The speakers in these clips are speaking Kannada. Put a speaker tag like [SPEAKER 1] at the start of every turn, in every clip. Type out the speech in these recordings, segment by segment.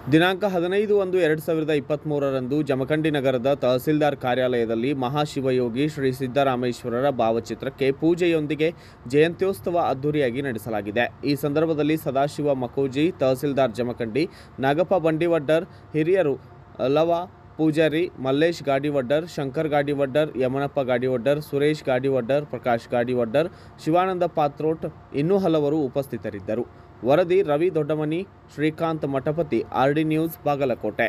[SPEAKER 1] ದಿನಾಂಕ ಹದಿನೈದು ಒಂದು ಎರಡು ಸಾವಿರದ ಇಪ್ಪತ್ತ್ಮೂರರಂದು ಜಮಖಂಡಿ ನಗರದ ತಹಸೀಲ್ದಾರ್ ಕಾರ್ಯಾಲಯದಲ್ಲಿ ಮಹಾಶಿವಯೋಗಿ ಶ್ರೀ ಸಿದ್ದರಾಮೇಶ್ವರರ ಭಾವಚಿತ್ರಕ್ಕೆ ಪೂಜೆಯೊಂದಿಗೆ ಜಯಂತ್ಯೋತ್ಸವ ಅದ್ದೂರಿಯಾಗಿ ನಡೆಸಲಾಗಿದೆ ಈ ಸಂದರ್ಭದಲ್ಲಿ ಸದಾಶಿವ ಮಕೋಜಿ ತಹಸೀಲ್ದಾರ್ ಜಮಖಂಡಿ ನಾಗಪ್ಪ ಬಂಡಿವಡ್ಡರ್ ಹಿರಿಯರು ಲವ ಪೂಜಾರಿ ಮಲ್ಲೇಶ್ ಗಾಡಿವಡ್ಡರ್ ಶಂಕರ್ ಗಾಡಿವಡ್ಡರ್ ಯಮನಪ್ಪ ಗಾಡಿವಡ್ಡರ್ ಸುರೇಶ್ ಗಾಡಿವಡ್ಡರ್ ಪ್ರಕಾಶ್ ಗಾಡಿವಡ್ಡರ್ ಶಿವಾನಂದ ಪಾತ್ರೋಟ್ ಇನ್ನೂ ಹಲವರು ಉಪಸ್ಥಿತರಿದ್ದರು ವರದಿ ರವಿ ದೊಡ್ಡಮನಿ ಶ್ರೀಕಾಂತ್ ಮಠಪತಿ ಆರ್ಡಿ ನ್ಯೂಸ್ ಬಾಗಲಕೋಟೆ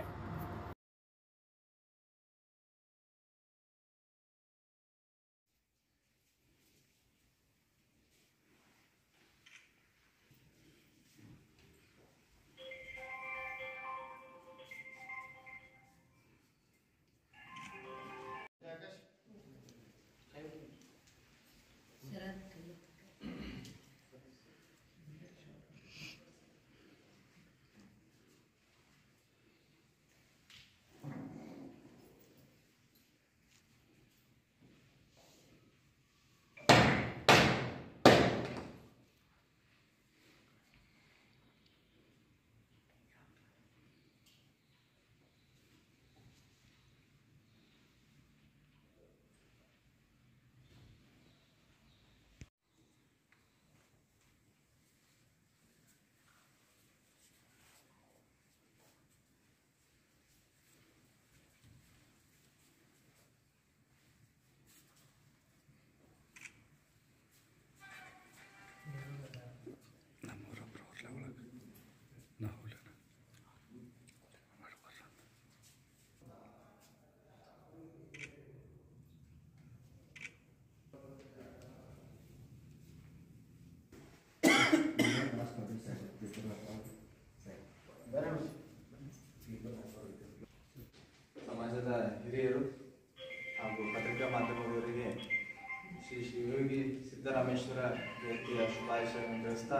[SPEAKER 2] ಸಮಾಜದ ಹಿರಿಯರು ಹಾಗೂ ಪತ್ರಿಕಾ ಮಾಧ್ಯಮದವರಿಗೆ ಶ್ರೀ ಶಿವಯೋಗಿ ಸಿದ್ದರಾಮೇಶ್ವರ ಜಯಂತಿಯ ಶುಭಾಶಯವನ್ನು ತಿಳಿಸ್ತಾ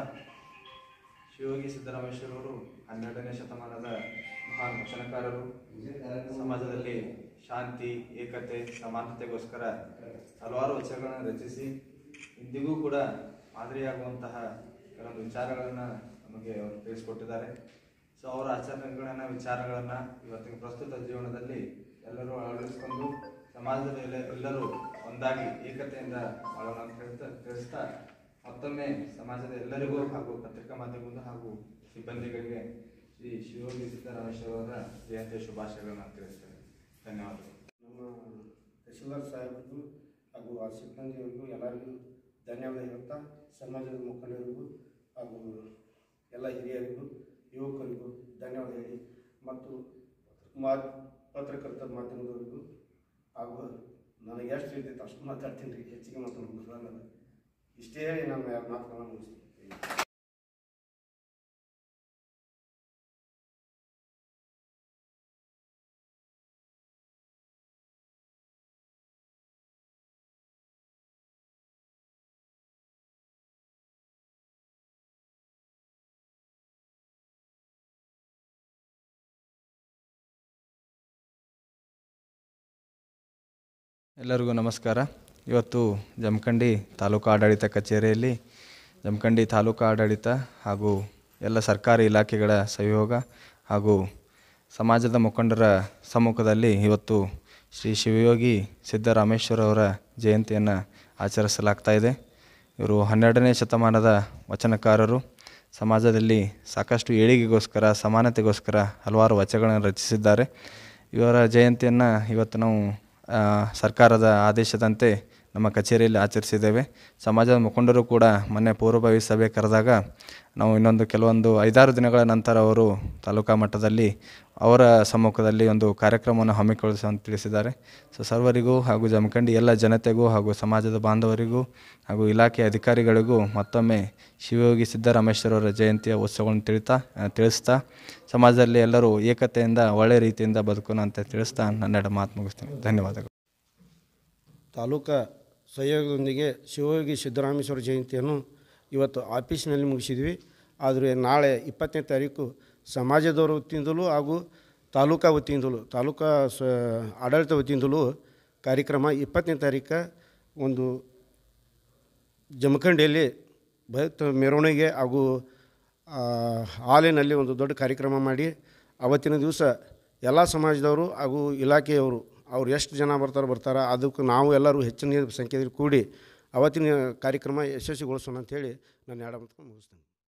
[SPEAKER 2] ಶಿವಯೋಗಿ ಸಿದ್ದರಾಮೇಶ್ವರವರು ಹನ್ನೆರಡನೇ ಶತಮಾನದ ಮಹಾನ್ ವಚನಕಾರರು ಸಮಾಜದಲ್ಲಿ ಶಾಂತಿ ಏಕತೆ ಸಮಾನತೆಗೋಸ್ಕರ ಹಲವಾರು ವಚನಗಳನ್ನು ರಚಿಸಿ ಇಂದಿಗೂ ಕೂಡ ಮಾದರಿಯಾಗುವಂತಹ ಕೆಲವೊಂದು ವಿಚಾರಗಳನ್ನು ನಮಗೆ ಅವರು ತಿಳಿಸಿಕೊಟ್ಟಿದ್ದಾರೆ ಸೊ ಅವರ ಆಚರಣೆಗಳನ್ನ ವಿಚಾರಗಳನ್ನ ಇವತ್ತಿನ ಪ್ರಸ್ತುತ ಜೀವನದಲ್ಲಿ ಎಲ್ಲರೂ ಅಳವಡಿಸಿಕೊಂಡು ಸಮಾಜದಲ್ಲಿ ಎಲ್ಲ ಎಲ್ಲರೂ ಒಂದಾಗಿ ಏಕತೆಯಿಂದ ಬಾಳೋಣ ಅಂತ ಹೇಳ್ತಾ ತಿಳಿಸ್ತಾ ಮತ್ತೊಮ್ಮೆ ಸಮಾಜದ ಎಲ್ಲರಿಗೂ ಹಾಗೂ ಪತ್ರಿಕಾ ಮಾಧ್ಯಮದ ಹಾಗೂ ಸಿಬ್ಬಂದಿಗಳಿಗೆ ಶ್ರೀ ಶಿವಯೋಗಿ ಸಿದ್ದರಾಮೇಶ್ವರ ಅವರ ಜಯಂತಿಯ ಶುಭಾಶಯಗಳನ್ನು ತಿಳಿಸ್ತೇನೆ ಧನ್ಯವಾದಗಳು
[SPEAKER 3] ನಮ್ಮ ತಹಶೀಲ್ದಾರ್ ಸಾಹೇಬರಿಗೂ ಹಾಗೂ ಆ ಸಿಬ್ಬಂದಿಯವರಿಗೂ ಎಲ್ಲರಿಗೂ ಧನ್ಯವಾದ ಹೇಳ್ತಾ ಸಮಾಜದ ಮುಖಂಡರಿಗೂ ಹಾಗೂ ಎಲ್ಲ ಹಿರಿಯರಿಗೂ ಯುವಕರಿಗೂ ಧನ್ಯವಾದ ಹೇಳಿ ಮತ್ತು ಮಾ ಪತ್ರಕರ್ತ ಮಾಧ್ಯಮದವರಿಗೂ ಹಾಗೂ ನನಗೆ ಎಷ್ಟು ಇರ್ತೈತೆ ಅಷ್ಟು ಮಾತಾಡ್ತೀನಿ ರೀ ಹೆಚ್ಚಿಗೆ ಮಾತಾಡೋದು ಅನ್ನೋದು ಇಷ್ಟೇ ಹೇಳಿ ನಾನು ಎರಡು ಮಾತುಗಳನ್ನ ಮುಗಿಸ್ತೀನಿ
[SPEAKER 2] ಎಲ್ಲರಿಗೂ ನಮಸ್ಕಾರ ಇವತ್ತು ಜಮಖಂಡಿ ತಾಲೂಕು ಆಡಳಿತ ಕಚೇರಿಯಲ್ಲಿ ಜಮಖಂಡಿ ತಾಲೂಕು ಆಡಳಿತ ಹಾಗೂ ಎಲ್ಲ ಸರ್ಕಾರಿ ಇಲಾಖೆಗಳ ಸಹಯೋಗ ಹಾಗೂ ಸಮಾಜದ ಮುಖಂಡರ ಸಮ್ಮುಖದಲ್ಲಿ ಇವತ್ತು ಶ್ರೀ ಶಿವಯೋಗಿ ಸಿದ್ದರಾಮೇಶ್ವರ ಅವರ ಜಯಂತಿಯನ್ನು ಆಚರಿಸಲಾಗ್ತಾ ಇದೆ ಇವರು ಹನ್ನೆರಡನೇ ಶತಮಾನದ ವಚನಕಾರರು ಸಮಾಜದಲ್ಲಿ ಸಾಕಷ್ಟು ಏಳಿಗೆಗೋಸ್ಕರ ಸಮಾನತೆಗೋಸ್ಕರ ಹಲವಾರು ವಚನಗಳನ್ನು ರಚಿಸಿದ್ದಾರೆ ಇವರ ಜಯಂತಿಯನ್ನು ಇವತ್ತು ನಾವು ಆ, ಸರ್ಕಾರದ ಆದೇಶದಂತೆ ನಮ್ಮ ಕಚೇರಿಯಲ್ಲಿ ಆಚರಿಸಿದ್ದೇವೆ ಸಮಾಜದ ಮುಖಂಡರು ಕೂಡ ಮೊನ್ನೆ ಪೂರ್ವಭಾವಿ ಸಭೆ ಕರೆದಾಗ ನಾವು ಇನ್ನೊಂದು ಕೆಲವೊಂದು ಐದಾರು ದಿನಗಳ ನಂತರ ಅವರು ತಾಲೂಕಾ ಮಟ್ಟದಲ್ಲಿ ಅವರ ಸಮ್ಮುಖದಲ್ಲಿ ಒಂದು ಕಾರ್ಯಕ್ರಮವನ್ನು ಹಮ್ಮಿಕೊಳ್ಳಿಸುವಂತ ತಿಳಿಸಿದ್ದಾರೆ ಸೊ ಸರ್ವರಿಗೂ ಹಾಗೂ ಜಮಖಂಡಿ ಎಲ್ಲ ಜನತೆಗೂ ಹಾಗೂ ಸಮಾಜದ ಬಾಂಧವರಿಗೂ ಹಾಗೂ ಇಲಾಖೆ ಅಧಿಕಾರಿಗಳಿಗೂ ಮತ್ತೊಮ್ಮೆ ಶಿವಯೋಗಿ ಸಿದ್ದರಾಮೇಶ್ವರವರ ಜಯಂತಿಯ ಉತ್ಸವಗಳನ್ನು ತಿಳಿತಾ ಆ, ತಿಳಿಸ್ತಾ ಸಮಾಜದಲ್ಲಿ ಎಲ್ಲರೂ ಏಕತೆಯಿಂದ ಒಳ್ಳೆಯ ರೀತಿಯಿಂದ ಬದುಕೋಣ ಅಂತ ತಿಳಿಸ್ತಾ ನನ್ನೆರಡು ಮಾತು ಮುಗಿಸ್ತೀನಿ ಧನ್ಯವಾದಗಳು
[SPEAKER 3] ತಾಲೂಕಾ ಸಹಯೋಗದೊಂದಿಗೆ ಶಿವಯೋಗಿ ಸಿದ್ದರಾಮೇಶ್ವರ ಜಯಂತಿಯನ್ನು ಇವತ್ತು ಆಫೀಸಿನಲ್ಲಿ ಮುಗಿಸಿದ್ವಿ ಆದರೆ ನಾಳೆ ಇಪ್ಪತ್ತನೇ ತಾರೀಕು ಸಮಾಜದವರ ವತಿಯಿಂದಲೂ ಹಾಗೂ ತಾಲೂಕಾ ವತಿಯಿಂದಲೂ ತಾಲೂಕಾ ಸ ಆಡಳಿತ ವತಿಯಿಂದಲೂ ಕಾರ್ಯಕ್ರಮ ಇಪ್ಪತ್ತನೇ ತಾರೀಕು ಒಂದು ಜಮಖಂಡಿಯಲ್ಲಿ ಬೃಹತ್ ಮೆರವಣಿಗೆ ಹಾಗೂ ಆ, ಹಾಲಿನಲ್ಲಿ ಒಂದು ದೊಡ್ಡ ಕಾರ್ಯಕ್ರಮ ಮಾಡಿ ಅವತ್ತಿನ ದಿವಸ ಎಲ್ಲ ಸಮಾಜದವರು ಹಾಗೂ ಇಲಾಖೆಯವರು ಅವ್ರು ಎಷ್ಟು ಜನ ಬರ್ತಾರೆ ಬರ್ತಾರೆ ಅದಕ್ಕೆ ನಾವು ಎಲ್ಲರೂ ಹೆಚ್ಚಿನ ಸಂಖ್ಯೆಯಲ್ಲಿ ಕೂಡಿ ಅವತ್ತಿನ ಕಾರ್ಯಕ್ರಮ ಯಶಸ್ವಿಗೊಳಿಸೋಣ ಅಂತೇಳಿ ನಾನು ಎರಡು ಮಾತು ಮುಗಿಸ್ತೇನೆ